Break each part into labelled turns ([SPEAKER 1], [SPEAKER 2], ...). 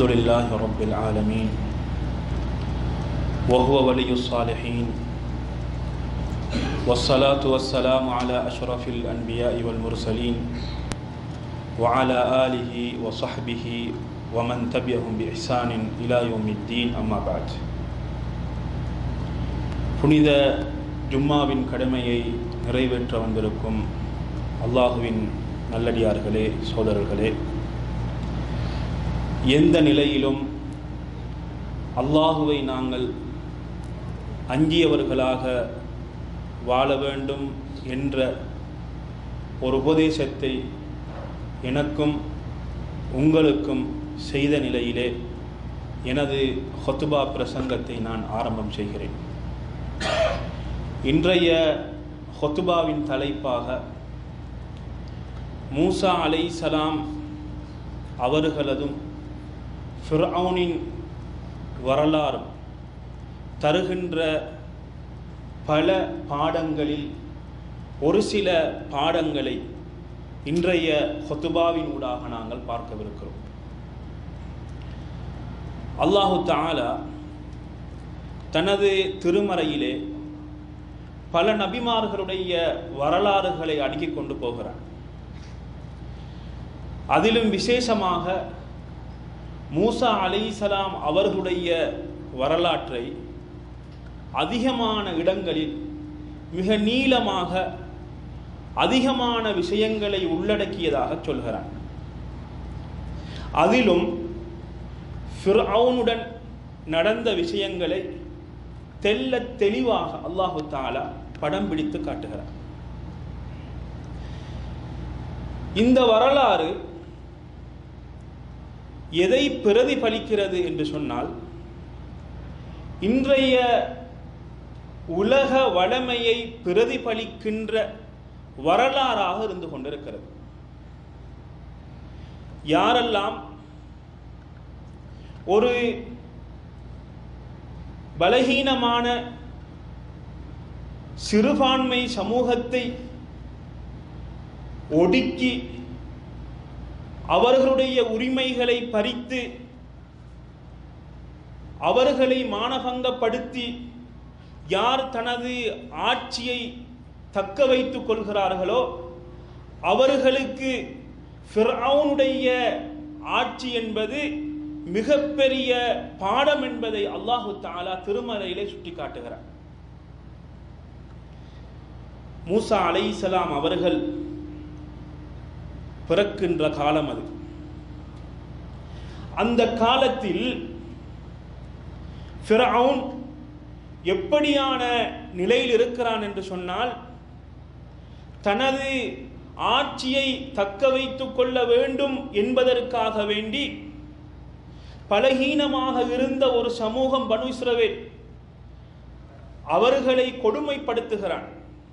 [SPEAKER 1] الحمد لله رب العالمين وهو ولي الصالحين والصلاة والسلام على أشرف الأنبياء والمرسلين وعلى آله وصحبه ومن تبعهم بإحسان إلى يوم الدين أما بعد புனித ஜும்மாவின் கடமையை நிறைவேற்ற வந்திருக்கும் அல்லாஹுவின் நல்லடியார்களே சோதரர்களே எந்த நிலையிலும் அல்லாஹுவை நாங்கள் அஞ்சியவர்களாக வாழ வேண்டும் என்ற ஒரு உபதேசத்தை எனக்கும் உங்களுக்கும் செய்த நிலையிலே எனது ஹொத்துபா பிரசங்கத்தை நான் ஆரம்பம் செய்கிறேன் இன்றைய ஹொத்துபாவின் தலைப்பாக மூசா அலை சலாம் அவர்களதும் ஃபிர்அவுனின் வரலாறும் தருகின்ற பல பாடங்களில் ஒரு சில பாடங்களை இன்றைய ஹொத்துபாவின் ஊடாக நாங்கள் பார்க்கவிருக்கிறோம் அல்லாஹு தாலா தனது திருமறையிலே பல நபிமார்களுடைய வரலாறுகளை அடுக்கிக் கொண்டு போகிறார் அதிலும் விசேஷமாக மூசா அலைசலாம் அவர்களுடைய வரலாற்றை அதிகமான இடங்களில் மிக நீளமாக அதிகமான விஷயங்களை உள்ளடக்கியதாக சொல்கிறார் அதிலும் ஃபிர்அவுனுடன் நடந்த விஷயங்களை தெல்ல தெளிவாக அல்லாஹு தாலா படம் பிடித்து காட்டுகிறார் இந்த வரலாறு எதை பிரதிபலிக்கிறது என்று சொன்னால் இன்றைய உலக வளமையை பிரதிபலிக்கின்ற வரலாறாக இருந்து கொண்டிருக்கிறது யாரெல்லாம் ஒரு பலகீனமான சிறுபான்மை சமூகத்தை ஒடுக்கி அவர்களுடைய உரிமைகளை பறித்து அவர்களை மானபங்கப்படுத்தி யார் தனது ஆட்சியை தக்க வைத்துக் கொள்கிறார்களோ அவர்களுக்கு ஃபிர்அவுனுடைய ஆட்சி என்பது மிகப்பெரிய பாடம் என்பதை அல்லாஹு தாலா திருமறையிலே சுட்டி காட்டுகிறார் மூசா அலைசலாம் அவர்கள் பிறக்கின்ற காலம் அது அந்த காலத்தில் ஃபிரவுன் எப்படியான நிலையில் இருக்கிறான் என்று சொன்னால் தனது ஆட்சியை தக்க வைத்துக் கொள்ள வேண்டும் என்பதற்காக வேண்டி பலகீனமாக இருந்த ஒரு சமூகம் பனு இஸ்ரவேல் அவர்களை கொடுமைப்படுத்துகிறான்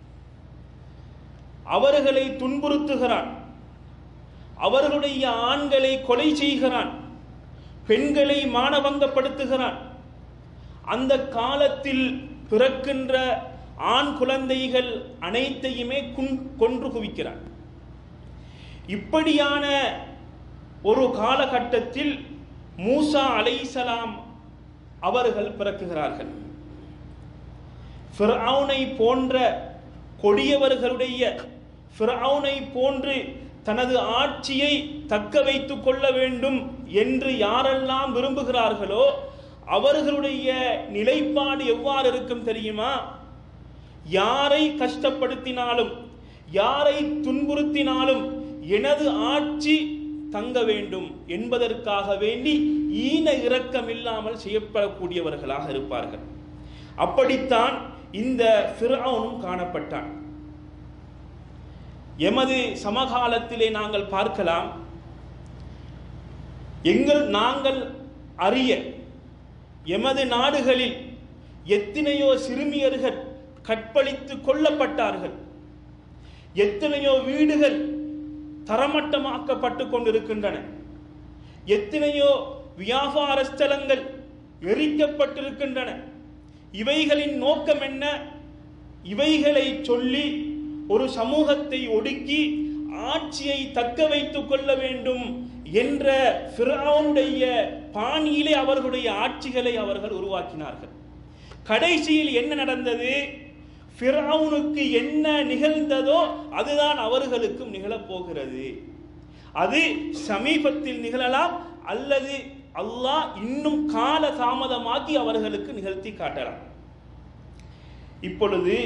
[SPEAKER 1] அவர்களை துன்புறுத்துகிறான் அவர்களுடைய ஆண்களை கொலை செய்கிறான் பெண்களை மானபங்கப்படுத்துகிறான் அந்த காலத்தில் பிறக்கின்ற ஆண் குழந்தைகள் அனைத்தையுமே கொன்று குவிக்கிறான் இப்படியான ஒரு காலகட்டத்தில் மூசா அலைசலாம் அவர்கள் பிறக்குகிறார்கள் ஃபிர்அவுனை போன்ற கொடியவர்களுடைய ஃபிர்அவுனை போன்று தனது ஆட்சியை தக்க வைத்துக் கொள்ள வேண்டும் என்று யாரெல்லாம் விரும்புகிறார்களோ அவர்களுடைய நிலைப்பாடு எவ்வாறு இருக்கும் தெரியுமா யாரை கஷ்டப்படுத்தினாலும் யாரை துன்புறுத்தினாலும் எனது ஆட்சி தங்க வேண்டும் என்பதற்காக வேண்டி ஈன இரக்கம் இல்லாமல் செய்யப்படக்கூடியவர்களாக இருப்பார்கள் அப்படித்தான் இந்த ஃபிர்அவுனும் காணப்பட்டான் எமது சமகாலத்திலே நாங்கள் பார்க்கலாம் எங்கள் நாங்கள் அறிய எமது நாடுகளில் எத்தனையோ சிறுமியர்கள் கற்பழித்து கொல்லப்பட்டார்கள் எத்தனையோ வீடுகள் தரமட்டமாக்கப்பட்டு கொண்டிருக்கின்றன எத்தனையோ வியாபார ஸ்தலங்கள் எரிக்கப்பட்டிருக்கின்றன இவைகளின் நோக்கம் என்ன இவைகளை சொல்லி ஒரு சமூகத்தை ஒடுக்கி ஆட்சியை தக்க வைத்துக் கொள்ள வேண்டும் என்ற ஃபிரௌனுடைய பாணியிலே அவர்களுடைய ஆட்சிகளை அவர்கள் உருவாக்கினார்கள் கடைசியில் என்ன நடந்தது ஃபிரௌனுக்கு என்ன நிகழ்ந்ததோ அதுதான் அவர்களுக்கும் நிகழப்போகிறது அது சமீபத்தில் நிகழலாம் அல்லது அல்லாஹ் இன்னும் கால தாமதமாக்கி அவர்களுக்கு நிகழ்த்தி காட்டலாம் இப்பொழுது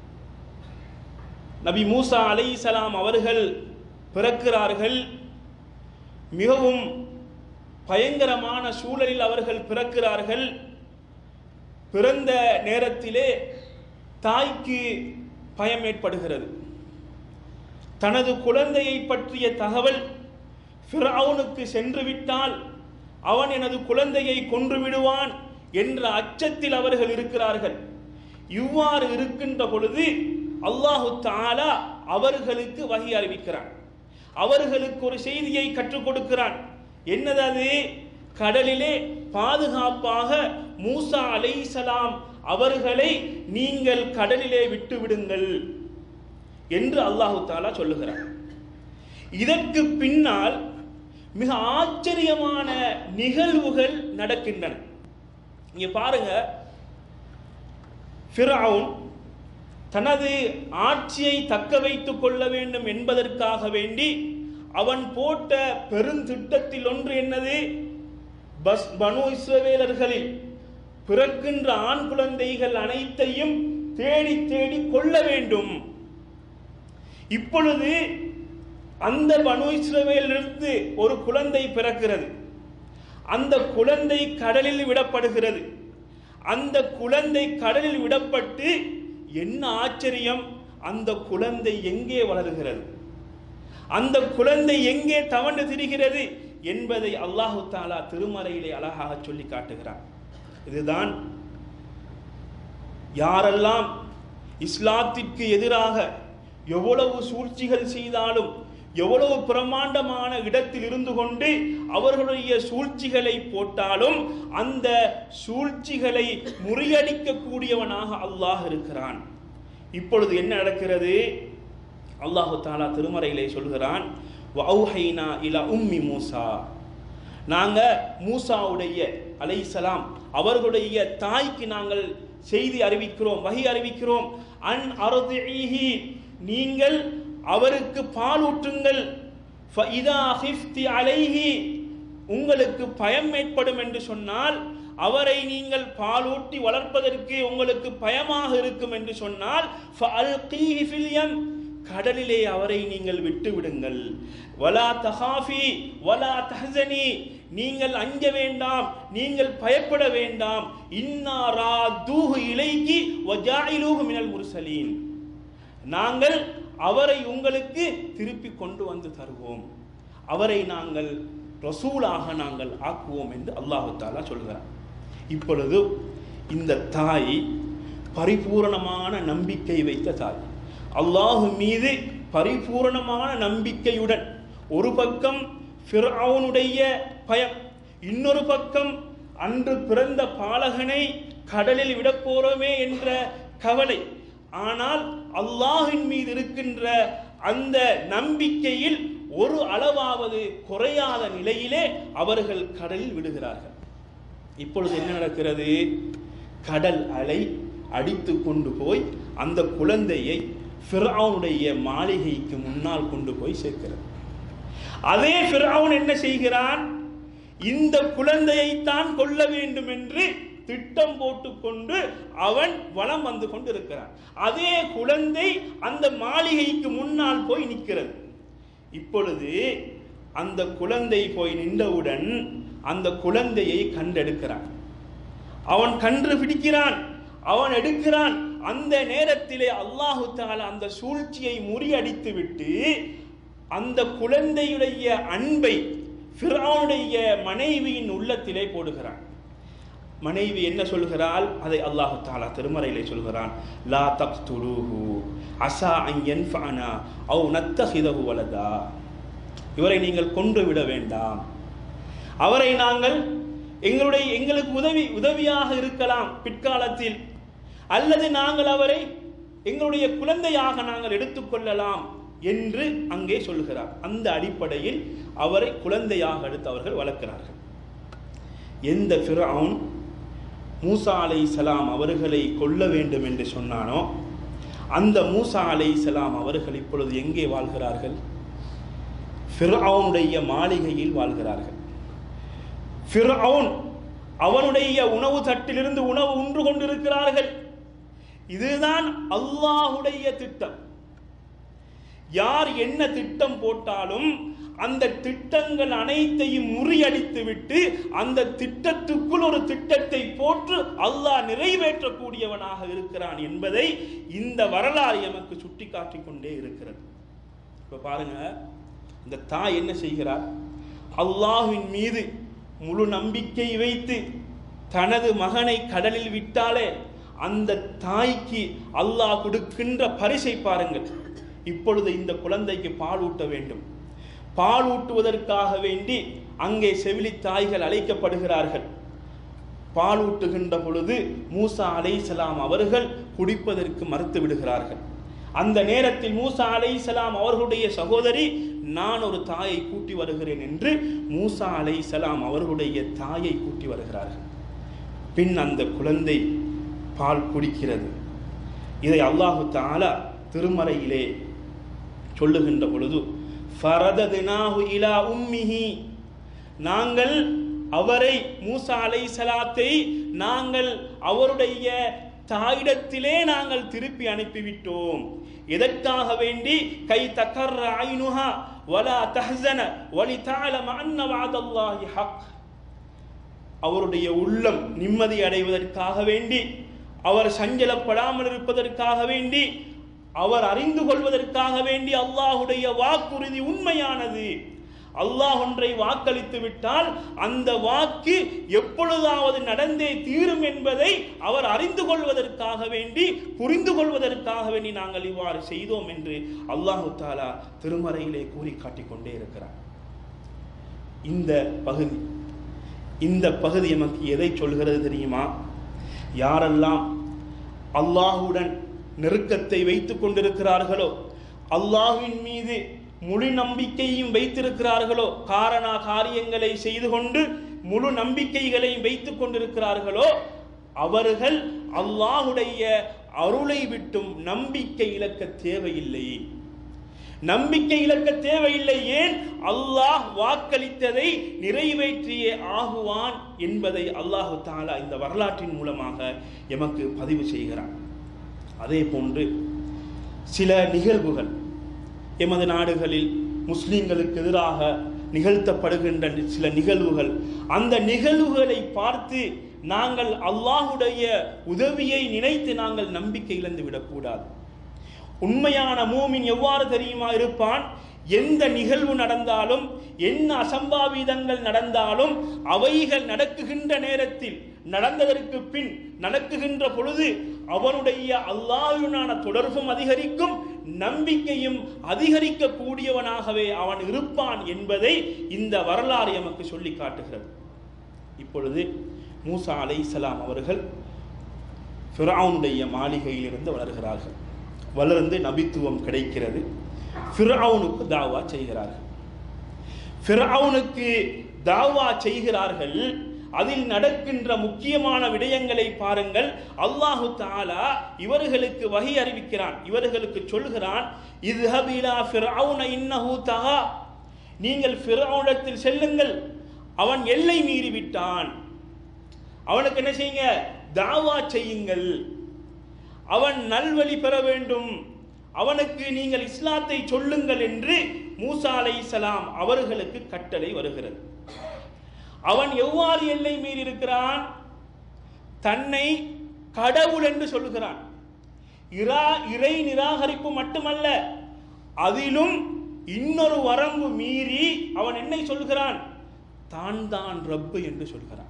[SPEAKER 1] நபி மூசா அலைஹிஸ்ஸலாம் அவர்கள் பிறக்கிறார்கள் மிகவும் பயங்கரமான சூழலில் அவர்கள் பிறக்கிறார்கள் பிறந்த நேரத்திலே தாய்க்கு பயம் ஏற்படுகிறது தனது குழந்தையை பற்றிய தகவல் ஃபிரௌனுக்கு சென்று விட்டால் அவன் எனது குழந்தையை கொன்று விடுவான் என்ற அச்சத்தில் அவர்கள் இருக்கிறார்கள் இவ்வாறு இருக்கின்ற பொழுது அல்லாஹு தாலா அவர்களுக்கு வகை அறிவிக்கிறான் அவர்களுக்கு ஒரு செய்தியை கற்றுக் கொடுக்கிறான் என்னது அது கடலிலே பாதுகாப்பாக மூசா அலைசலாம் அவர்களை நீங்கள் கடலிலே விட்டு விடுங்கள் என்று அல்லாஹு தாலா சொல்லுகிறார் இதற்கு பின்னால் மிக ஆச்சரியமான நிகழ்வுகள் நடக்கின்றன இங்க பாருங்க ஃபிரௌன் தனது ஆட்சியை தக்க வைத்துக் கொள்ள வேண்டும் என்பதற்காக வேண்டி அவன் போட்ட பெருந்திட்டத்தில் ஒன்று என்னது பஸ் பனு இஸ்ரவேலர்களில் பிறக்கின்ற ஆண் குழந்தைகள் அனைத்தையும் தேடி தேடி கொள்ள வேண்டும் இப்பொழுது அந்த பனு இஸ்ரவேலிருந்து ஒரு குழந்தை பிறக்கிறது அந்த குழந்தை கடலில் விடப்படுகிறது அந்த குழந்தை கடலில் விடப்பட்டு என்ன ஆச்சரியம் அந்த குழந்தை எங்கே வளருகிறது அந்த குழந்தை எங்கே தவண்டு திரிகிறது என்பதை அல்லாஹு தாலா திருமறையிலே அழகாக சொல்லி காட்டுகிறார் இதுதான் யாரெல்லாம் இஸ்லாத்திற்கு எதிராக எவ்வளவு சூழ்ச்சிகள் செய்தாலும் எவ்வளவு பிரமாண்டமான இடத்தில் இருந்து கொண்டு அவர்களுடைய சூழ்ச்சிகளை போட்டாலும் அந்த சூழ்ச்சிகளை முறியடிக்கக்கூடியவனாக அல்லாஹ் இருக்கிறான் இப்பொழுது என்ன நடக்கிறது அல்லாஹு தாலா திருமறையிலே சொல்கிறான் வௌஹைனா இலா உம்மி மூசா நாங்க மூசாவுடைய அலைசலாம் அவர்களுடைய தாய்க்கு நாங்கள் செய்தி அறிவிக்கிறோம் வகை அறிவிக்கிறோம் அன் அருதிஹி நீங்கள் அவருக்கு பால் ஊற்றுங்கள் ஃபஇதா ஹிஃப்தி அலைஹி உங்களுக்கு பயம் ஏற்படும் என்று சொன்னால் அவரை நீங்கள் பாலூட்டி வளர்ப்பதற்கு உங்களுக்கு பயமாக இருக்கும் என்று சொன்னால் ஃபஅல்கீஹி ஃபில் யம் கடலிலே அவரை நீங்கள் விட்டு விடுங்கள் வலா தஹாஃபி வலா தஹசனி நீங்கள் அஞ்ச வேண்டாம் நீங்கள் பயப்பட வேண்டாம் இன்னா ராதூஹு இலைக்கி வஜாயிலூஹு மினல் முர்சலீன் நாங்கள் அவரை உங்களுக்கு திருப்பி கொண்டு வந்து தருவோம் அவரை நாங்கள் ரசூலாக நாங்கள் ஆக்குவோம் என்று அல்லாஹு தாலா சொல்கிறார் இப்பொழுது இந்த தாய் பரிபூரணமான நம்பிக்கை வைத்த தாய் அல்லாஹு மீது பரிபூரணமான நம்பிக்கையுடன் ஒரு பக்கம் ஃபிர்அவுனுடைய பயம் இன்னொரு பக்கம் அன்று பிறந்த பாலகனை கடலில் விடப் போறோமே என்ற கவலை ஆனால் அல்லாஹின் மீது இருக்கின்ற அந்த நம்பிக்கையில் ஒரு அளவாவது குறையாத நிலையிலே அவர்கள் கடலில் விடுகிறார்கள் இப்பொழுது என்ன நடக்கிறது கடல் அலை அடித்து கொண்டு போய் அந்த குழந்தையை ஃபிரௌனுடைய மாளிகைக்கு முன்னால் கொண்டு போய் சேர்க்கிறது அதே ஃபிரௌன் என்ன செய்கிறான் இந்த குழந்தையைத்தான் கொல்ல வேண்டும் என்று திட்டம் போட்டுக்கொண்டு அவன் வலம் வந்து கொண்டு இருக்கிறான் அதே குழந்தை அந்த மாளிகைக்கு முன்னால் போய் நிற்கிறது இப்பொழுது அந்த குழந்தை போய் நின்றவுடன் அந்த குழந்தையை கண்டெடுக்கிறான் அவன் கன்று பிடிக்கிறான் அவன் எடுக்கிறான் அந்த நேரத்திலே அல்லாஹு தாலா அந்த சூழ்ச்சியை முறியடித்து விட்டு அந்த குழந்தையுடைய அன்பை ஃபிரௌனுடைய மனைவியின் உள்ளத்திலே போடுகிறான் மனைவி என்ன சொல்கிறாள் அதை அல்லாஹு தாலா திருமறையிலே சொல்கிறான் லா தக்துலூஹு அசா அன் யன்ஃபஅனா அவ் நத்தஹிதஹு வலதா இவரை நீங்கள் கொன்று விட வேண்டாம் அவரை நாங்கள் எங்களுடைய எங்களுக்கு உதவி உதவியாக இருக்கலாம் பிற்காலத்தில் அல்லது நாங்கள் அவரை எங்களுடைய குழந்தையாக நாங்கள் எடுத்துக்கொள்ளலாம் என்று அங்கே சொல்கிறார் அந்த அடிப்படையில் அவரை குழந்தையாக எடுத்து அவர்கள் வளர்க்கிறார்கள் எந்த ஃபிரவுன் மூசா அலை சலாம் அவர்களை கொல்ல வேண்டும் என்று சொன்னானோ அந்த மூசா அலை சலாம் அவர்கள் இப்பொழுது எங்கே வாழ்கிறார்கள் ஃபிர்அவுனுடைய மாளிகையில் வாழ்கிறார்கள் ஃபிர்அவுன் அவனுடைய உணவு தட்டிலிருந்து உணவு உண்டு கொண்டிருக்கிறார்கள் இதுதான் அல்லாஹுடைய திட்டம் யார் என்ன திட்டம் போட்டாலும் அந்த திட்டங்கள் அனைத்தையும் முறியடித்து விட்டு அந்த திட்டத்துக்குள் ஒரு திட்டத்தை போட்டு அல்லாஹ் நிறைவேற்றக்கூடியவனாக இருக்கிறான் என்பதை இந்த வரலாறு எமக்கு சுட்டிக்காட்டிக் கொண்டே இருக்கிறது இப்ப பாருங்க இந்த தாய் என்ன செய்கிறார் அல்லாஹ்வின் மீது முழு நம்பிக்கை வைத்து தனது மகனை கடலில் விட்டாலே அந்த தாய்க்கு அல்லாஹ் கொடுக்கின்ற பரிசை பாருங்கள் இப்பொழுது இந்த குழந்தைக்கு பால் ஊட்ட வேண்டும் பால் ஊட்டுவதற்காக வேண்டி அங்கே செவிலி தாய்கள் அழைக்கப்படுகிறார்கள் பால் ஊட்டுகின்ற பொழுது மூசா அலைசலாம் அவர்கள் குடிப்பதற்கு மறுத்து விடுகிறார்கள் அந்த நேரத்தில் மூசா அலைசலாம் அவர்களுடைய சகோதரி நான் ஒரு தாயை கூட்டி வருகிறேன் என்று மூசா அலைசலாம் அவர்களுடைய தாயை கூட்டி வருகிறார்கள் பின் அந்த குழந்தை பால் குடிக்கிறது இதை அல்லாஹு தாலா திருமறையிலே சொல்லுகின்ற பொழுது ஃபரததுனாஹு இலா உம்மிஹி நாங்கள் அவரை மூசா அலைஹிஸ்ஸலாத்தை நாங்கள் அவருடைய தாயிடத்திலே நாங்கள் திருப்பி அனுப்பிவிட்டோம் எதற்காக வேண்டி கை தக்கர் ஐனுஹா வலா தஹ்சன வலி தாலம அன்ன வாதல்லாஹி ஹக் அவருடைய உள்ளம் நிம்மதி அடைவதற்காக வேண்டி அவர் சஞ்சலப்படாமல் இருப்பதற்காக வேண்டி அவர் அறிந்து கொள்வதற்காக வேண்டி அல்லாஹுடைய வாக்குறுதி உண்மையானது அல்லாஹ் ஒன்றை வாக்களித்து விட்டால் அந்த வாக்கு எப்பொழுதாவது நடந்தே தீரும் என்பதை அவர் அறிந்து கொள்வதற்காக வேண்டி புரிந்து கொள்வதற்காக வேண்டி நாங்கள் இவ்வாறு செய்தோம் என்று அல்லாஹு தாலா திருமறையிலே கூறி காட்டிக் இருக்கிறார் இந்த பகுதி இந்த பகுதி நமக்கு எதை சொல்கிறது தெரியுமா யாரெல்லாம் அல்லாஹுடன் நெருக்கத்தை வைத்துக் கொண்டிருக்கிறார்களோ அல்லாஹ்வின் மீது முழு நம்பிக்கையும் வைத்திருக்கிறார்களோ காரண காரியங்களை செய்து கொண்டு முழு நம்பிக்கைகளையும் வைத்துக் கொண்டிருக்கிறார்களோ அவர்கள் அல்லாஹுடைய அருளை விட்டும் நம்பிக்கை இழக்க தேவையில்லை நம்பிக்கை இழக்க தேவையில்லை ஏன் அல்லாஹ் வாக்களித்ததை நிறைவேற்றியே ஆகுவான் என்பதை அல்லாஹு தாலா இந்த வரலாற்றின் மூலமாக எமக்கு பதிவு செய்கிறான் அதே போன்று சில நிகழ்வுகள் எமது நாடுகளில் முஸ்லிம்களுக்கு எதிராக நிகழ்த்தப்படுகின்ற சில நிகழ்வுகள் அந்த நிகழ்வுகளை பார்த்து நாங்கள் அல்லாஹுடைய உதவியை நினைத்து நாங்கள் நம்பிக்கை இழந்து விடக்கூடாது உண்மையான மூமின் எவ்வாறு தெரியுமா இருப்பான் எந்த நிகழ்வு நடந்தாலும் என்ன அசம்பாவிதங்கள் நடந்தாலும் அவைகள் நடக்குகின்ற நேரத்தில் நடந்ததற்கு பின் நடக்குகின்ற பொழுது அவனுடைய அல்லாஹுனான தொடர்பும் அதிகரிக்கும் நம்பிக்கையும் அதிகரிக்க கூடியவனாகவே அவன் இருப்பான் என்பதை இந்த வரலாறு எமக்கு சொல்லி காட்டுகிறது இப்பொழுது மூசா அலைஹிஸ்ஸலாம் அவர்கள் ஃபிரௌனுடைய மாளிகையிலிருந்து வளர்கிறார்கள் வளர்ந்து நபித்துவம் கிடைக்கிறது ஃபிரௌனுக்கு தாவா செய்கிறார்கள் ஃபிரௌனுக்கு தாவா செய்கிறார்கள் அதில் நடக்கின்ற முக்கியமான விடயங்களை பாருங்கள் அல்லாஹு தாலா இவர்களுக்கு வகை அறிவிக்கிறான் இவர்களுக்கு சொல்கிறான் இத்ஹபிலா ஃபிரௌன இன்னஹு தகா நீங்கள் ஃபிரௌனிடத்தில் செல்லுங்கள் அவன் எல்லை மீறி விட்டான் அவனுக்கு என்ன செய்யுங்க தாவா செய்யுங்கள் அவன் நல்வழி பெற வேண்டும் அவனுக்கு நீங்கள் இஸ்லாத்தை சொல்லுங்கள் என்று மூசா அலைஹிஸ்ஸலாம் அவர்களுக்கு கட்டளை வருகிறது அவன் எவ்வாறு எல்லை மீறி இருக்கிறான் தன்னை கடவுள் என்று சொல்லுகிறான் இரா இறை நிராகரிப்பு மட்டுமல்ல அதிலும் இன்னொரு வரம்பு மீறி அவன் என்னை சொல்கிறான் தான் தான் ரப்பு என்று சொல்கிறான்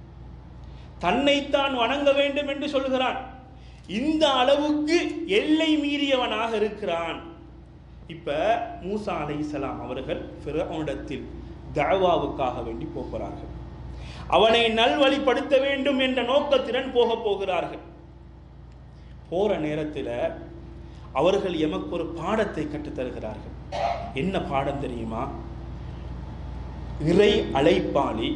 [SPEAKER 1] தன்னைத்தான் வணங்க வேண்டும் என்று சொல்கிறான் இந்த அளவுக்கு எல்லை மீறியவனாக இருக்கிறான் இப்ப மூசா அலைஹிஸ்ஸலாம் அவர்கள் ஃபிரௌனிடத்தில் தஅவாவுக்காக வேண்டி போகிறார்கள் அவனை நல்வழிப்படுத்த வேண்டும் என்ற நோக்கத்துடன் போக போகிறார்கள் போற நேரத்தில் அவர்கள் எமக்கு ஒரு பாடத்தை கற்றுத் தருகிறார்கள் என்ன பாடம் தெரியுமா இறை அழைப்பாளி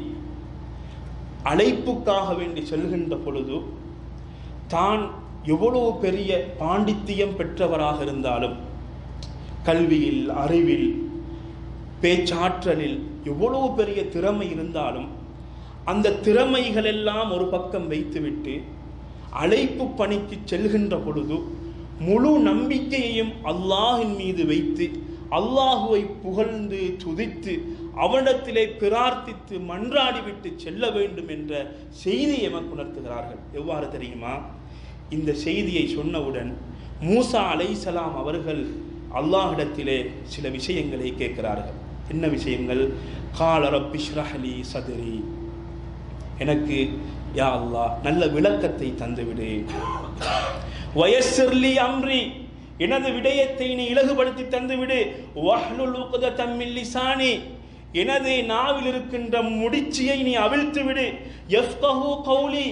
[SPEAKER 1] அழைப்புக்காக வேண்டி செல்கின்ற பொழுது தான் எவ்வளவு பெரிய பாண்டித்தியம் பெற்றவராக இருந்தாலும் கல்வியில் அறிவில் பேச்சாற்றலில் எவ்வளவு பெரிய திறமை இருந்தாலும் அந்த திறமைகள் எல்லாம் ஒரு பக்கம் வைத்துவிட்டு அழைப்பு பணிக்கு செல்கின்ற பொழுது முழு நம்பிக்கையையும் அல்லாஹின் மீது வைத்து அல்லாஹுவை புகழ்ந்து துதித்து அவனிடத்திலே பிரார்த்தித்து மன்றாடிவிட்டு செல்ல வேண்டும் என்ற செய்தியை எமக்கு உணர்த்துகிறார்கள் எவ்வாறு தெரியுமா இந்த செய்தியை சொன்னவுடன் மூசா அலைசலாம் அவர்கள் அல்லாஹிடத்திலே சில விஷயங்களை கேட்கிறார்கள் என்ன விஷயங்கள் கால ரப்பிஷ்ரஹலி சதுரி எனக்கு யா அல்லாஹ் நல்ல விளக்கத்தை தந்துவிடு வயசிர்லி அம்ரி எனது விடயத்தை நீ இலகுபடுத்தி தந்துவிடு வஹ்லுல் உக்தத்தம் மின் லிசானி எனது நாவில் இருக்கின்ற முடிச்சியை நீ அவிழ்த்து விடு யஃப்கஹு கௌலி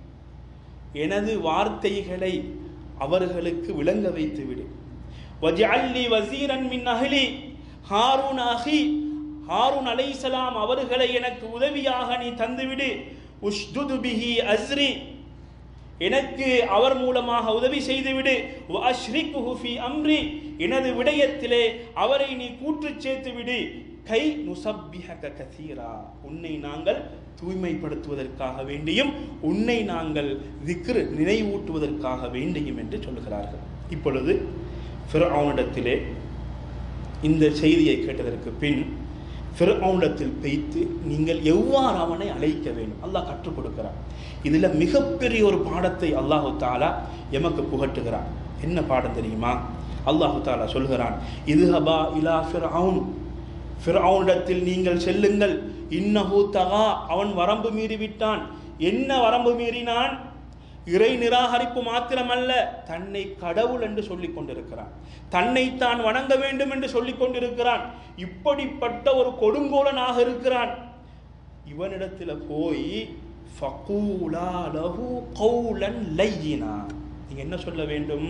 [SPEAKER 1] எனது வார்த்தைகளை அவர்களுக்கு விளங்க வைத்து விடு வஜஅல்லி வசீரன் மின் அஹ்லி ஹாரூன் அஹி ஹாரூன் அலைஹிஸ்ஸலாம் அவர்களை எனக்கு உதவியாக நீ தந்துவிடு உஷ்துது பிஹி அஸ்ரி எனக்கு அவர் மூலமாக உதவி செய்துவிடு வஅஷ்ரிக்குஹு ஃபீ அம்ரி எனது விடயத்திலே அவரை நீ கூற்று சேர்த்து விடு கை நுசப்பிஹக கதீரா உன்னை நாங்கள் தூய்மைப்படுத்துவதற்காக வேண்டியும் உன்னை நாங்கள் திக்ரு நினைவூட்டுவதற்காக வேண்டியும் என்று சொல்கிறார்கள் இப்பொழுது ஃபிர்அவுனிடத்திலே இந்த செய்தியை கேட்டதற்கு பின் ஃபிர்அவுனிடத்தில் பெய்த்து நீங்கள் எவ்வாறு அவனை அழைக்க வேண்டும் அல்லாஹ் கற்றுக் கொடுக்கிறார் இதில் மிகப்பெரிய ஒரு பாடத்தை அல்லாஹு தாலா எமக்கு புகட்டுகிறான் என்ன பாடம் தெரியுமா அல்லாஹு தாலா சொல்கிறான் இதுஹபா இலா ஃபிர்அவுன் ஃபிர்அவுனிடத்தில் நீங்கள் செல்லுங்கள் இன்னஹு தகா அவன் வரம்பு மீறி விட்டான் என்ன வரம்பு மீறினான் இறை நிராகரிப்பு மாத்திரமல்ல தன்னை கடவுள் என்று சொல்லிக் கொண்டிருக்கிறான் தன்னை தான் வணங்க வேண்டும் என்று சொல்லிக் கொண்டிருக்கிறான் இப்படிப்பட்ட ஒரு கொடுங்கோலனாக இருக்கிறான் இவனிடத்தில் போய் ஃபகூலா லஹு கௌலன் லையினா நீங்க என்ன சொல்ல வேண்டும்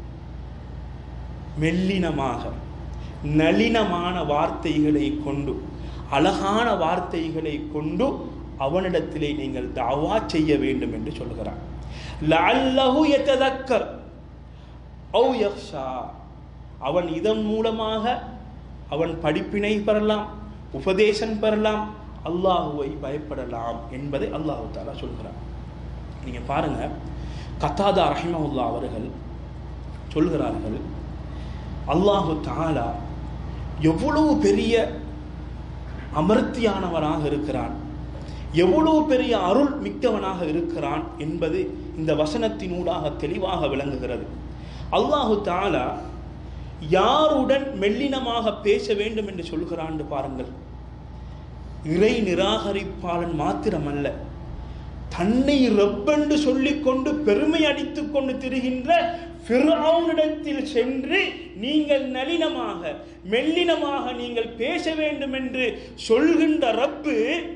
[SPEAKER 1] மெல்லினமாக நளினமான வார்த்தைகளை கொண்டு அழகான வார்த்தைகளை கொண்டு அவனிடத்திலே நீங்கள் தாவா செய்ய வேண்டும் என்று சொல்கிறான் லஅல்லஹு யததக்கர் ஔ யக்ஷா அவன் இதன் மூலமாக அவன் படிப்பினை பெறலாம் உபதேசம் பெறலாம் அல்லாஹுவை பயப்படலாம் என்பதை அல்லாஹு தாலா சொல்கிறான் நீங்க பாருங்க கத்தாதா ரஹிமவுல்லா அவர்கள் சொல்கிறார்கள் அல்லாஹு தாலா எவ்வளவு பெரிய அமர்த்தியானவராக இருக்கிறான் எவ்வளவு பெரிய அருள் மிக்கவனாக இருக்கிறான் என்பது இந்த வசனத்தினூடாக தெளிவாக விளங்குகிறது அல்லாஹு தாலா யாருடன் மெல்லினமாக பேச வேண்டும் என்று சொல்கிறான் பாருங்கள் இறை நிராகரிப்பாளன் மாத்திரமல்ல தன்னை ரப்பென்று சொல்லிக்கொண்டு பெருமை அடித்துக் கொண்டு திரிகின்ற ஃபிர்அவுனிடத்தில் சென்று நீங்கள் நளினமாக மெல்லினமாக நீங்கள் பேச வேண்டும் என்று சொல்கின்ற ரப்பு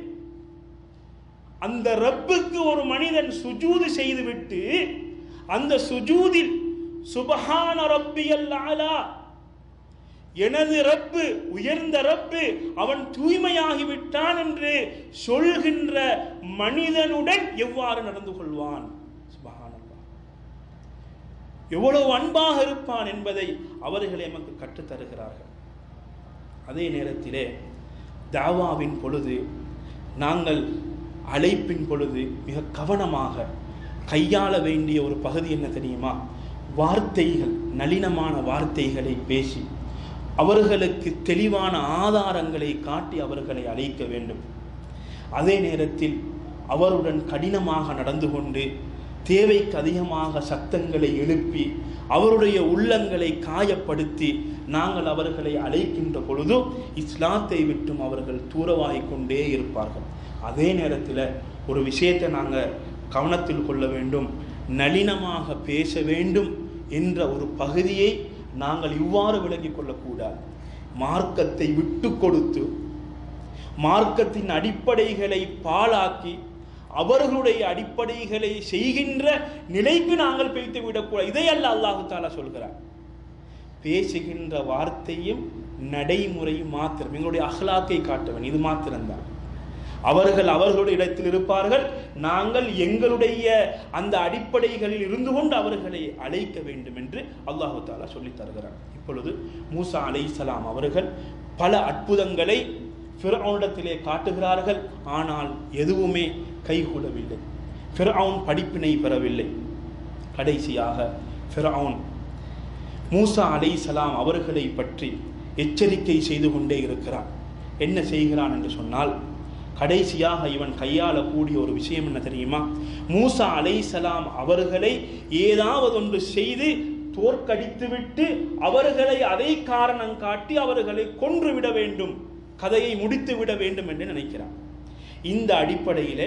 [SPEAKER 1] அந்த ரப்புக்கு ஒரு மனிதன் சுஜூது செய்துவிட்டு அந்த சுஜூதில் சுபஹான ரப்பியல் அலா எனது ரப்பு உயர்ந்த ரப்பு அவன் தூய்மையாகி விட்டான் என்று சொல்கின்ற மனிதனுடன் எவ்வாறு நடந்து கொள்வான் சுபஹானல்லாஹ் எவ்வளவு அன்பாக இருப்பான் என்பதை அவர்கள் எமக்கு கற்றுத் தருகிறார்கள் அதே நேரத்திலே தாவாவின் பொழுது நாங்கள் அழைப்பின் பொழுது மிக கவனமாக கையாள வேண்டிய ஒரு பகுதி என்ன தெரியுமா வார்த்தைகள் நளினமான வார்த்தைகளை பேசி அவர்களுக்கு தெளிவான ஆதாரங்களை காட்டி அவர்களை அழைக்க வேண்டும் அதே நேரத்தில் அவருடன் கடினமாக நடந்து கொண்டு தேவைக்கு அதிகமாக சத்தங்களை எழுப்பி அவருடைய உள்ளங்களை காயப்படுத்தி நாங்கள் அவர்களை அழைக்கின்ற பொழுது இஸ்லாத்தை விட்டும் அவர்கள் தூரவாகிக் கொண்டே இருப்பார்கள் அதே நேரத்தில் ஒரு விஷயத்தை நாங்கள் கவனத்தில் கொள்ள வேண்டும் நளினமாக பேச வேண்டும் என்ற ஒரு பகுதியை நாங்கள் இவ்வாறு விளங்கிக் கொள்ளக்கூடாது மார்க்கத்தை விட்டு கொடுத்து மார்க்கத்தின் அடிப்படைகளை பாழாக்கி அவர்களுடைய அடிப்படைகளை செய்கின்ற நிலைக்கு நாங்கள் பேய்த்து விடக்கூடாது இதையல்ல அல்லாஹு தாலா சொல்கிறார் பேசுகின்ற வார்த்தையும் நடைமுறையும் மாத்திரம் எங்களுடைய அகலாக்கை காட்டவன் இது மாத்திரம்தான் அவர்கள் அவர்களுடைய இடத்தில் இருப்பார்கள் நாங்கள் எங்களுடைய அந்த அடிப்படைகளில் இருந்து கொண்டு அவர்களை அழைக்க வேண்டும் என்று அல்லாஹு தாலா சொல்லித் தருகிறார் இப்பொழுது மூசா அலைஹிஸ்ஸலாம் அவர்கள் பல அற்புதங்களை ஃபிர்அவுனிடத்திலே காட்டுகிறார்கள் ஆனால் எதுவுமே கைகூடவில்லை ஃபிர்அவுன் படிப்பினை பெறவில்லை கடைசியாக ஃபிர்அவுன் மூசா அலைஹிஸ்ஸலாம் அவர்களை பற்றி எச்சரிக்கை செய்து கொண்டே இருக்கிறான் என்ன செய்கிறான் என்று சொன்னால் கடைசியாக இவன் கையாளக்கூடிய ஒரு விஷயம் என்ன தெரியுமா மூசா அலைஹிஸ்ஸலாம் அவர்களை ஏதாவது ஒன்று செய்து தோற்கடித்துவிட்டு அவர்களை அதை காரணம் காட்டி அவர்களை கொன்றுவிட வேண்டும் கதையை முடித்து விட வேண்டும் என்று நினைக்கிறான் இந்த அடிப்படையிலே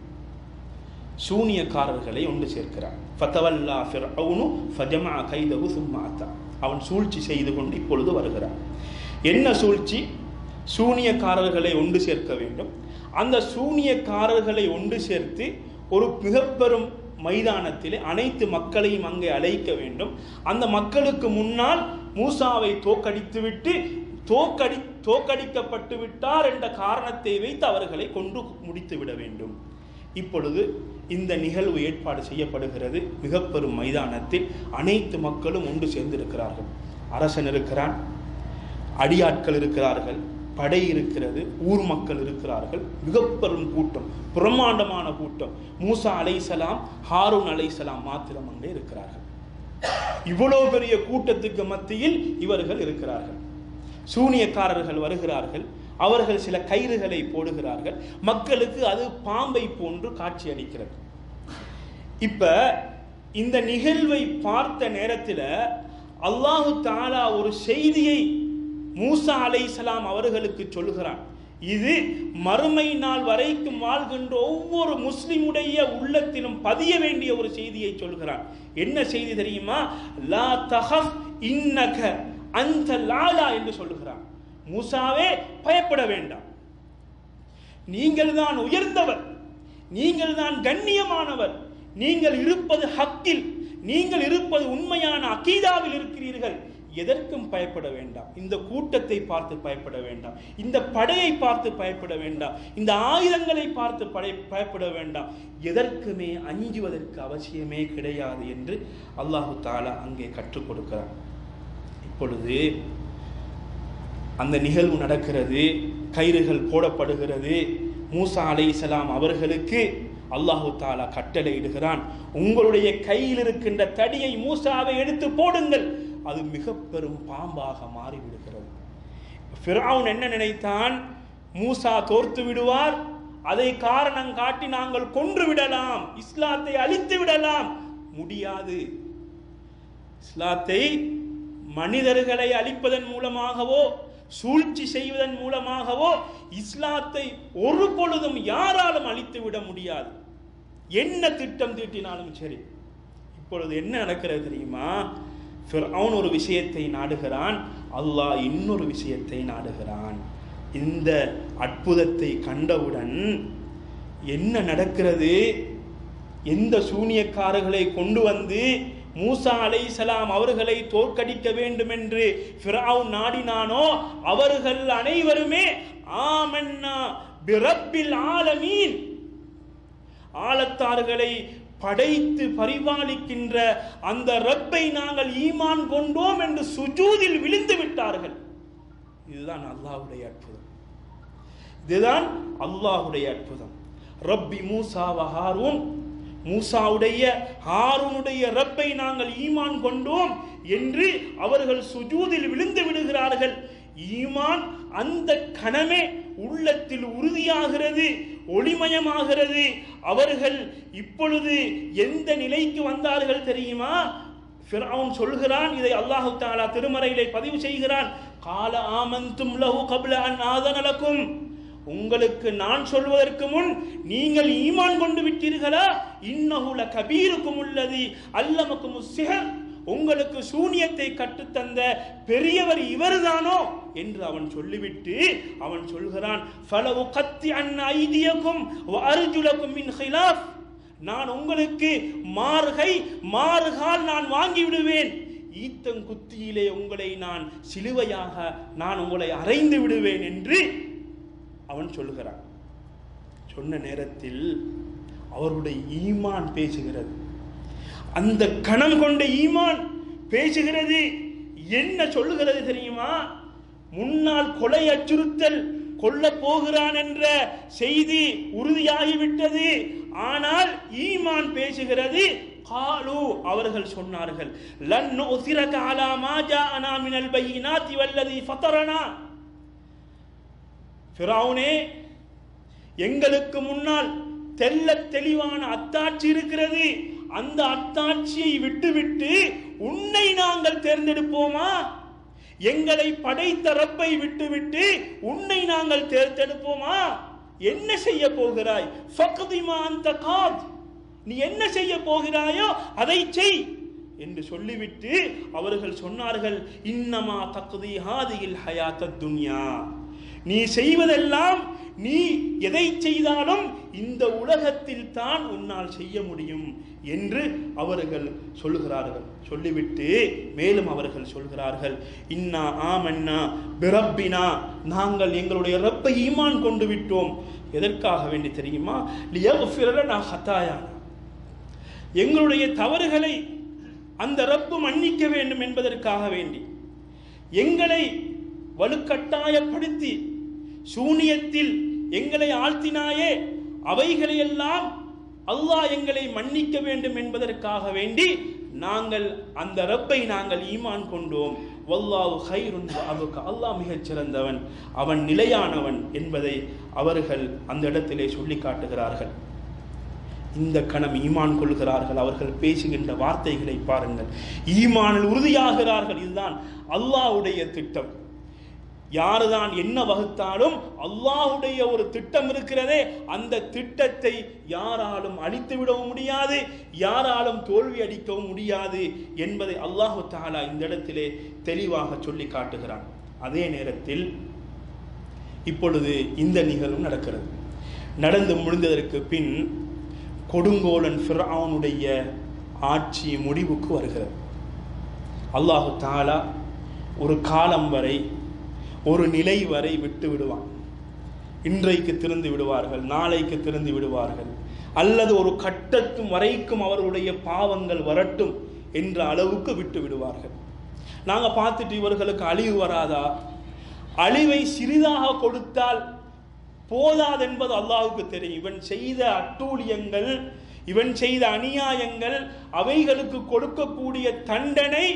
[SPEAKER 1] சூனியக்காரர்களை ஒன்று சேர்க்கிறான் ஃபதவல்லா ஃபிர்அவுனு ஃபஜமா கைதஹு சும்மா அத்தா அவன் சூழ்ச்சி செய்து கொண்டு இப்பொழுது வருகிறான் என்ன சூழ்ச்சி சூனியக்காரர்களை ஒன்று சேர்க்க வேண்டும் அந்த சூனியக்காரர்களை ஒன்று சேர்த்து ஒரு மிகப்பெரும் மைதானத்திலே அனைத்து மக்களையும் அங்கே அழைக்க வேண்டும் அந்த மக்களுக்கு முன்னால் மூசாவை தோக்கடித்துவிட்டு தோக்கடி தோக்கடிக்கப்பட்டு விட்டார் என்ற காரணத்தை வைத்து அவர்களை கொண்டு முடித்து விட வேண்டும் இப்பொழுது இந்த நிகழ்வு ஏற்பாடு செய்யப்படுகிறது மிக பெரும் மைதானத்தில் அனைத்து மக்களும் ஒன்று சேர்ந்திருக்கிறார்கள் அரசன் இருக்கிறான் அடியாட்கள் இருக்கிறார்கள் படை இருக்கிறது ஊர் மக்கள் இருக்கிறார்கள் மிக பெரும் கூட்டம் பிரம்மாண்டமான கூட்டம் மூசா அலைசலாம் ஹாரூன் அலைசலாம் மாத்திரம் அங்கே இருக்கிறார்கள் இவ்வளவு பெரிய கூட்டத்துக்கு மத்தியில் இவர்கள் இருக்கிறார்கள் சூனியக்காரர்கள் வருகிறார்கள் அவர்கள் சில கயிறுகளை போடுகிறார்கள் மக்களுக்கு அது பாம்பை போன்று காட்சி அளிக்கிறது இப்ப இந்த நிகழ்வை பார்த்த நேரத்தில் அல்லாஹு தாலா ஒரு செய்தியை மூசா அலைஹிஸ்ஸலாம் அவர்களுக்கு சொல்கிறான் இது மறுமை நாள் வரைக்கும் வாழ்கின்ற ஒவ்வொரு முஸ்லிமுடைய உள்ளத்திலும் பதிய வேண்டிய ஒரு செய்தியை சொல்கிறான் என்ன செய்தி தெரியுமா லா தஹப் இன்னக அந்த லாலா என்று சொல்லுகிறான் மூசாவே பயப்பட வேண்டாம் நீங்கள் தான் உயர்ந்தவர் நீங்கள் தான் கண்ணியமானவர் நீங்கள் இருப்பது ஹக்கில் நீங்கள் இருப்பது உண்மையான அகீதாவில் இருக்கிறீர்கள் எதற்கும் பயப்பட வேண்டாம் இந்த கூட்டத்தை பார்த்து பயப்பட வேண்டாம் இந்த படையை பார்த்து பயப்பட வேண்டாம் இந்த ஆயுதங்களை பார்த்து படை பயப்பட வேண்டாம் எதற்குமே அஞ்சுவதற்கு அவசியமே கிடையாது என்று அல்லாஹு தாலா அங்கே கற்றுக் கொடுக்கிறார் இப்பொழுது அந்த நிகழ்வு நடக்கிறது கயிறுகள் போடப்படுகிறது மூசா அலைஹிஸ்ஸலாம் அவர்களுக்கு அல்லாஹு தாலா கட்டளையிடுகிறான் உங்களுடைய கையில் இருக்கின்ற தடியை மூசாவை எடுத்து போடுங்கள் அது மிக பெரும் பாம்பாக மாறிவிடுகிறது ஃபிரௌன் என்ன நினைத்தான் மூசா தோர்த்து விடுவார் அதை காரணம் காட்டி நாங்கள் கொன்று விடலாம் இஸ்லாத்தை அழித்து விடலாம் முடியாது இஸ்லாத்தை மனிதர்களை அழிப்பதன் மூலமாகவோ சூழ்ச்சி செய்வதன் மூலமாகவோ இஸ்லாத்தை ஒரு பொழுதும் யாராலும் அழித்து விட முடியாது என்ன திட்டம் தீட்டினாலும் சரி இப்பொழுது என்ன நடக்கிறது தெரியுமா ஃபிர்அவுன் ஒரு விஷயத்தை நாடுகிறான் அல்லாஹ் இன்னொரு விஷயத்தை நாடுகிறான் இந்த அற்புதத்தை கண்டவுடன் என்ன நடக்கிறது எந்த சூனியக்காரர்களை கொண்டு வந்து மூசா அலைஹிஸ்ஸலாம் அவர்களை தோற்கடிக்க வேண்டும் என்று ஃபிரௌன் நாடினானோ அவர்கள் அனைவருமே ஆமன்னா பிரப்பில் ஆலமீன் ஆலத்தார்களை படைத்து பரிபாலிக்கின்ற அந்த ரப்பை நாங்கள் ஈமான் கொண்டோம் என்று சுஜூதில் விழுந்து விட்டார்கள் இதுதான் அல்லாஹ்வுடைய அற்புதம் இதுதான் அல்லாஹ்வுடைய அற்புதம் ரப்பி மூசா வஹாரூன் மூசாவுடைய ஹாரூனுடைய ரப்பை நாங்கள் ஈமான் கொண்டோம் என்று அவர்கள் சுஜூதில் விழுந்து விடுகிறார்கள் ஈமான் அந்த கணமே உள்ளத்தில் உறுதியாகிறது ஒளிமயமாகிறது அவர்கள் இப்பொழுது எந்த நிலைக்கு வந்தார்கள் தெரியுமா ஃபிரௌன் சொல்கிறான் இதை அல்லாஹு தாலா திருமறையிலே பதிவு செய்கிறான் கால ஆமந்தும் லஹு கப்ல அன் ஆதனலக்கும் உங்களுக்கு நான் சொல்வதற்கு முன் நீங்கள் ஈமான் கொண்டு விட்டீர்களா இன்னஹுல கபீருக்கும் உள்ளது அல்லமக்கும் சிஹர் உங்களுக்கு சூனியத்தை கற்றுத்தந்த பெரியவர் இவர்தானோ என்று அவன் சொல்லிவிட்டு அவன் சொல்கிறான் ஃபலவு கத்தி அன் ஐதியக்கும் அர்ஜுலக்கும் மின் ஹிலாஃப் நான் உங்களுக்கு மார்கை மாறுகால் நான் வாங்கி விடுவேன் ஈத்தங்குத்தியிலே உங்களை நான் சிலுவையாக நான் உங்களை அறைந்து விடுவேன் என்று அவன் சொல்லுகிறான் சொன்ன நேரத்தில் அவருடைய ஈமான் பேசுகிறது அந்த கணம் கொண்ட ஈமான் பேசுகிறது என்ன சொல்லுகிறது தெரியுமா முன்னால் கொலை அச்சுறுத்தல் கொல்ல போகிறான் என்ற செய்தி உறுதியாகிவிட்டது ஆனால் ஈமான் பேசுகிறது காலு அவர்கள் சொன்னார்கள் லன் நுசிரக அலா மா ஜாஅனா மினல் பையினாத்தி வல்லதி ஃபதரனா ஃபிரௌனே எங்களுக்கு முன்னால் தெல்ல தெளிவான அத்தாட்சி இருக்கிறது அந்த அத்தாட்சியை விட்டுவிட்டு உன்னை நாங்கள் தேர்ந்தெடுப்போமா எங்களை படைத்த ரப்பை விட்டுவிட்டு உன்னை நாங்கள் தேர்ந்தெடுப்போமா என்ன செய்ய போகிறாய் ஃபக்திமா அந்த காத் நீ என்ன செய்ய போகிறாயோ அதை செய் என்று சொல்லிவிட்டு அவர்கள் சொன்னார்கள் இன்னமா தக்குதி ஹாதியில் ஹயாத்த துன்யா நீ செய்வதெல்லாம் நீ எதை செய்தாலும் இந்த உலகத்தில் தான் உன்னால் செய்ய முடியும் என்று அவர்கள் சொல்லுகிறார்கள் சொல்லிவிட்டு மேலும் அவர்கள் சொல்கிறார்கள் இன்னா ஆமன்னா பிரப்பினா நாங்கள் எங்களுடைய ரப்பை ஈமான் கொண்டு விட்டோம் எதற்காக வேண்டி தெரியுமா லியஃபிரலனா ஹதாயானா எங்களுடைய தவறுகளை அந்த ரப்பு மன்னிக்க வேண்டும் என்பதற்காக வேண்டி எங்களை வலுக்கட்டாயப்படுத்தி சூனியத்தில் எங்களை ஆழ்த்தினாயே அவைகளையெல்லாம் அல்லாஹ் எங்களை மன்னிக்க வேண்டும் என்பதற்காக வேண்டி நாங்கள் அந்த ரப்பை நாங்கள் ஈமான் கொண்டோம் வல்லாஹு ஹைருன் அபுக்க அல்லாஹ் மிகச் சிறந்தவன் அவன் நிலையானவன் என்பதை அவர்கள் அந்த இடத்திலே சொல்லி காட்டுகிறார்கள் இந்த கணம் ஈமான் கொள்கிறார்கள் அவர்கள் பேசுகின்ற வார்த்தைகளை பாருங்கள் ஈமானில் உறுதியாகிறார்கள் இதுதான் அல்லாஹ்வுடைய திட்டம் யாருதான் என்ன வகுத்தாலும் அல்லாஹ்வுடைய ஒரு திட்டம் இருக்கிறதே அந்த திட்டத்தை யாராலும் அழித்து விடவும் முடியாது யாராலும் தோல்வி அடிக்கவும் முடியாது என்பதை அல்லாஹு தாலா இந்த இடத்திலே தெளிவாக சொல்லி காட்டுகிறான் அதே நேரத்தில் இப்பொழுது இந்த நிகழ்வு நடக்கிறது நடந்து முடிந்ததற்கு பின் கொடுங்கோலன் ஃபிர்ஆனுடைய ஆட்சி முடிவுக்கு வருகிறது அல்லாஹு தாலா ஒரு காலம் வரை ஒரு நிலை வரை விட்டு விடுவான் இன்றைக்கு திறந்து விடுவார்கள் நாளைக்கு திறந்து விடுவார்கள் அல்லது ஒரு கட்டத்தும் வரைக்கும் அவர்களுடைய பாவங்கள் வரட்டும் என்ற அளவுக்கு விட்டு விடுவார்கள் நாங்கள் பார்த்துட்டு இவர்களுக்கு அழிவு வராதா அழிவை சிறிதாக கொடுத்தால் போதாதென்பது அல்லாஹுக்கு தெரியும் இவன் செய்த அட்டூழியங்கள் இவன் செய்த அநியாயங்கள் அவைகளுக்கு கொடுக்கக்கூடிய தண்டனை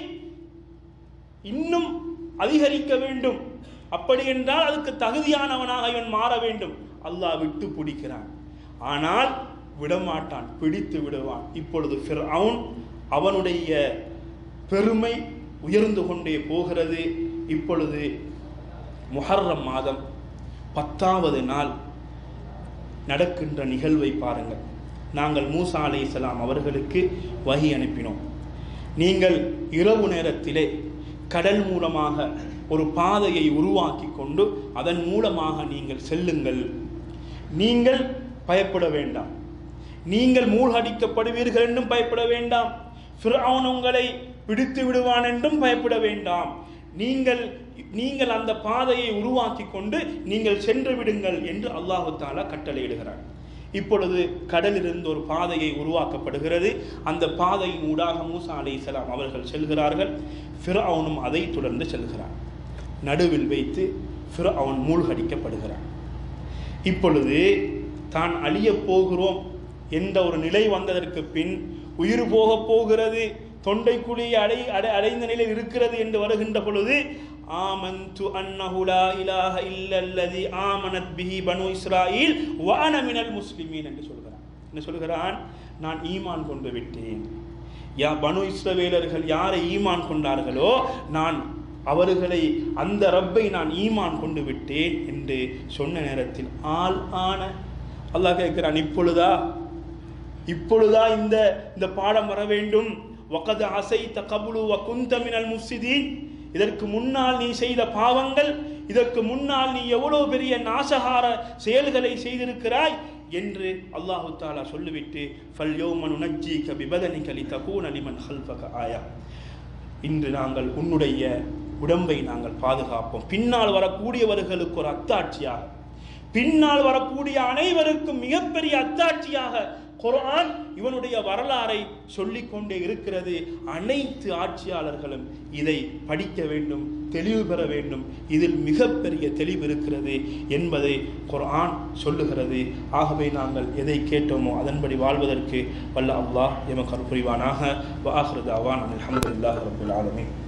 [SPEAKER 1] இன்னும் அதிகரிக்க வேண்டும் அப்படி என்றால் அதுக்கு தகுதியானவனாக இவன் மாற வேண்டும் அல்லாஹ் விட்டு பிடிக்கிறான் ஆனால் விடமாட்டான் பிடித்து விடுவான் இப்பொழுது ஃபிர்அவுன் அவனுடைய பெருமை உயர்ந்து கொண்டே போகிறது இப்பொழுது முஹர்ரம் மாதம் பத்தாவது நாள் நடக்கின்ற நிகழ்வை பாருங்கள் நாங்கள் மூசா அலைஹிஸ்ஸலாம் அவர்களுக்கு வகி அனுப்பினோம் நீங்கள் இரவு நேரத்திலே கடல் மூலமாக ஒரு பாதையை உருவாக்கி கொண்டு அதன் மூலமாக நீங்கள் செல்லுங்கள் நீங்கள் பயப்பட வேண்டாம் நீங்கள் மூழ்கடிக்கப்படுவீர்கள் என்றும் பயப்பட வேண்டாம் ஃபிர்அவுன் உங்களை பிடித்து விடுவான் என்றும் பயப்பட வேண்டாம் நீங்கள் நீங்கள் அந்த பாதையை உருவாக்கி கொண்டு நீங்கள் சென்று விடுங்கள் என்று அல்லாஹு தாலா கட்டளையிடுகிறார் இப்பொழுது கடலிலிருந்து ஒரு பாதையை உருவாக்கப்படுகிறது அந்த பாதையின் ஊடாக மூசா அலைஹிஸ்ஸலாம் அவர்கள் செல்கிறார்கள் ஃபிர்அவுனும் அதை தொடர்ந்து செல்கிறான் நடுவில் வைத்து ஃபிர்அவுன் மூழ்கடிக்கப்படுகிறான் இப்பொழுது தான் அழியப் போகிறோம் என்ற ஒரு நிலை வந்ததற்கு பின் உயிர் போகப் போகிறது தொண்டை குழியை அடை அடை அடைந்த நிலையில் இருக்கிறது என்று வருகின்ற பொழுது ஆமந்து அன்னஹு லா இலாஹ இல்லல்லதி ஆமனத் பிஹி பனு இஸ்ராயில் வான மினல் முஸ்லிமீன் என்று சொல்கிறான் என்ன சொல்கிறான் நான் ஈமான் கொண்டு விட்டேன் யா பனு இஸ்ரவேலர்கள் யாரை ஈமான் கொண்டார்களோ நான் அவர்களை அந்த ரப்பை நான் ஈமான் கொண்டு விட்டேன் என்று சொன்ன நேரத்தில் ஆள் ஆன அல்லாஹ் கேட்கிறான் இப்பொழுதா இப்பொழுதா இந்த இந்த பாடம் வர வேண்டும் வகது அசை தகபுலு வ குந்தமினல் முஃப்சிதீன் இதற்கு முன்னால் நீ செய்த பாவங்கள் இதற்கு முன்னால் நீ எவ்வளவு பெரிய நாசகார செயல்களை செய்திருக்கிறாய் என்று அல்லாஹு தாலா சொல்லிவிட்டு ஃபல் யோமன் உனஜ்ஜி கபி பதனி கலி தகூன் அலிமன் ஹல்ஃபக ஆயா இன்று நாங்கள் உன்னுடைய உடம்பை நாங்கள் பாதுகாப்போம் பின்னால் வரக்கூடியவர்களுக்கு ஒரு அத்தாட்சியாக பின்னால் வரக்கூடிய அனைவருக்கும் மிகப்பெரிய அத்தாட்சியாக குர்ஆன் இவனுடைய வரலாறை சொல்லிக் கொண்டே இருக்கிறது அனைத்து ஆட்சியாளர்களும் இதை படிக்க வேண்டும் தெளிவு பெற வேண்டும் இதில் மிகப்பெரிய தெளிவு இருக்கிறது என்பதை குர்ஆன் சொல்லுகிறது ஆகவே நாங்கள் எதை கேட்டோமோ அதன்படி வாழ்வதற்கு வல்ல அல்லாஹ் எமக்கு அருள் புரிவானாக வாஹ்ரதாவான் அல்ஹம்துலில்லாஹி ரப்பில் ஆலமீன்